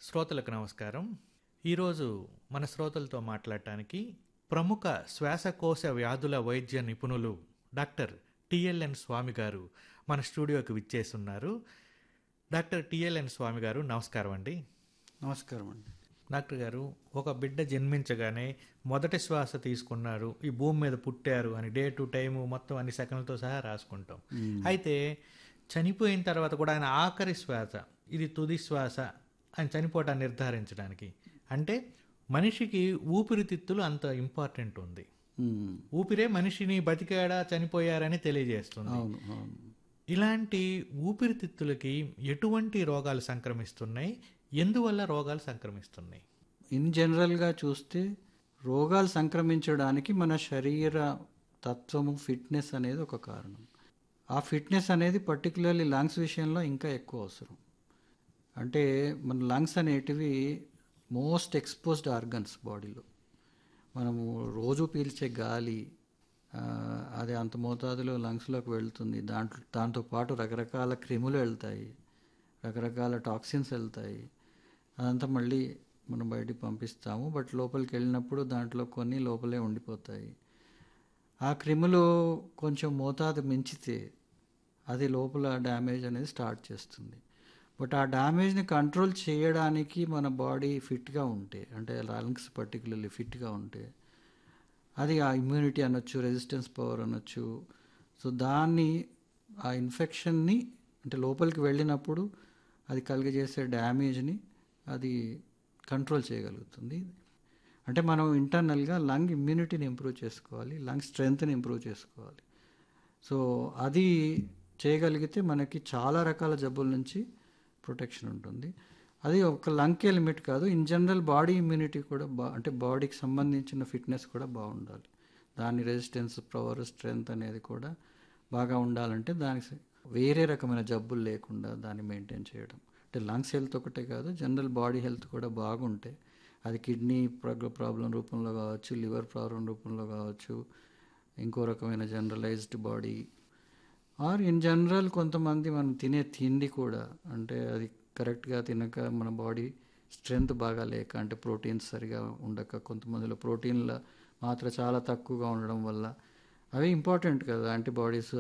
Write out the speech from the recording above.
శ్రోతలకు నమస్కారం ఈరోజు మన శ్రోతలతో మాట్లాడటానికి ప్రముఖ శ్వాసకోశ వ్యాధుల వైద్య నిపుణులు డాక్టర్ టిఎల్ఎన్ స్వామి గారు మన స్టూడియోకి విచ్చేస్తున్నారు డాక్టర్ టిఎల్ఎన్ స్వామి గారు నమస్కారం అండి నమస్కారం అండి డాక్టర్ గారు ఒక బిడ్డ జన్మించగానే మొదటి శ్వాస తీసుకున్నారు ఈ భూమి మీద పుట్టారు అని డే టు టైము మొత్తం అన్ని సెకండ్లతో సహా రాసుకుంటాం అయితే చనిపోయిన తర్వాత కూడా ఆయన ఆఖరి శ్వాస ఇది తుది శ్వాస అని చనిపోవటాన్ని నిర్ధారించడానికి అంటే మనిషికి ఊపిరితిత్తులు అంత ఇంపార్టెంట్ ఉంది మ్మ్. ఊపిరే మనిషిని బతికాడా చనిపోయారని తెలియజేస్తుంది అవును అవును ఇలాంటి ఊపిరితిత్తులకి ఎటువంటి రోగాలు సంక్రమిస్తున్నాయి ఎందువల్ల రోగాలు సంక్రమిస్తున్నాయి ఇన్ జనరల్గా చూస్తే రోగాలు సంక్రమించడానికి మన శరీర తత్వము ఫిట్నెస్ అనేది ఒక కారణం ఆ ఫిట్నెస్ అనేది పర్టికులర్లీ లంగ్స్ విషయంలో ఇంకా ఎక్కువ అవసరం అంటే మన లంగ్స్ అనేటివి మోస్ట్ ఎక్స్పోజ్డ్ ఆర్గన్స్ బాడీలో మనము రోజు పీల్చే గాలి ఆ, అది అంత మోతాదులో లంగ్స్లోకి వెళ్తుంది దాంట్లో దాంతో పాటు రకరకాల క్రిములు వెళ్తాయి రకరకాల టాక్సిన్స్ వెళ్తాయి అదంతా మళ్ళీ మనం బయటికి పంపిస్తాము బట్ లోపలికి వెళ్ళినప్పుడు దాంట్లో కొన్ని లోపలే ఉండిపోతాయి ఆ క్రిములు కొంచెం మోతాదు మించితే అది లోపల డ్యామేజ్ అనేది స్టార్ట్ చేస్తుంది బట్ ఆ డ్యామేజ్ని కంట్రోల్ చేయడానికి మన బాడీ ఫిట్గా ఉంటే అంటే లంగ్స్ పర్టికులర్లీ ఫిట్గా ఉంటే అది ఆ ఇమ్యూనిటీ అనొచ్చు రెసిస్టెన్స్ పవర్ అనొచ్చు సో దాన్ని ఆ ఇన్ఫెక్షన్ని అంటే లోపలికి వెళ్ళినప్పుడు అది కలిగజేసే డ్యామేజ్ని అది కంట్రోల్ చేయగలుగుతుంది అంటే మనం ఇంటర్నల్గా లంగ్ ఇమ్యూనిటీని ఇంప్రూవ్ చేసుకోవాలి లంగ్ స్ట్రెంగ్త్ని ఇంప్రూవ్ చేసుకోవాలి సో అది చేయగలిగితే మనకి చాలా రకాల జబ్బుల నుంచి ప్రొటెక్షన్ ఉంటుంది అది ఒక లంకే లిమిట్ కాదు ఇన్ జనరల్ బాడీ ఇమ్యూనిటీ కూడా బా అంటే బాడీకి సంబంధించిన ఫిట్నెస్ కూడా బాగుండాలి దాని రెసిస్టెన్స్ పవర్ స్ట్రెంగ్త్ అనేది కూడా బాగా ఉండాలంటే దానికి వేరే రకమైన జబ్బులు లేకుండా దాన్ని మెయింటైన్ చేయడం అంటే లంగ్స్ హెల్త్ ఒకటే కాదు జనరల్ బాడీ హెల్త్ కూడా బాగుంటే అది కిడ్నీ ప్రాబ్లం రూపంలో కావచ్చు లివర్ ప్రాబ్లం రూపంలో కావచ్చు ఇంకో రకమైన generalized body or in general కొంతమంది మనం తినే తిండి కూడా అంటే అది కరెక్ట్గా తినక మన బాడీ స్ట్రెంగ్త్ బాగా లేక అంటే ప్రోటీన్స్ సరిగా ఉండక కొంతమందిలో ప్రోటీన్ల మాత్ర చాలా తక్కువగా ఉండడం వల్ల అవి ఇంపార్టెంట్ కదా యాంటీబాడీస్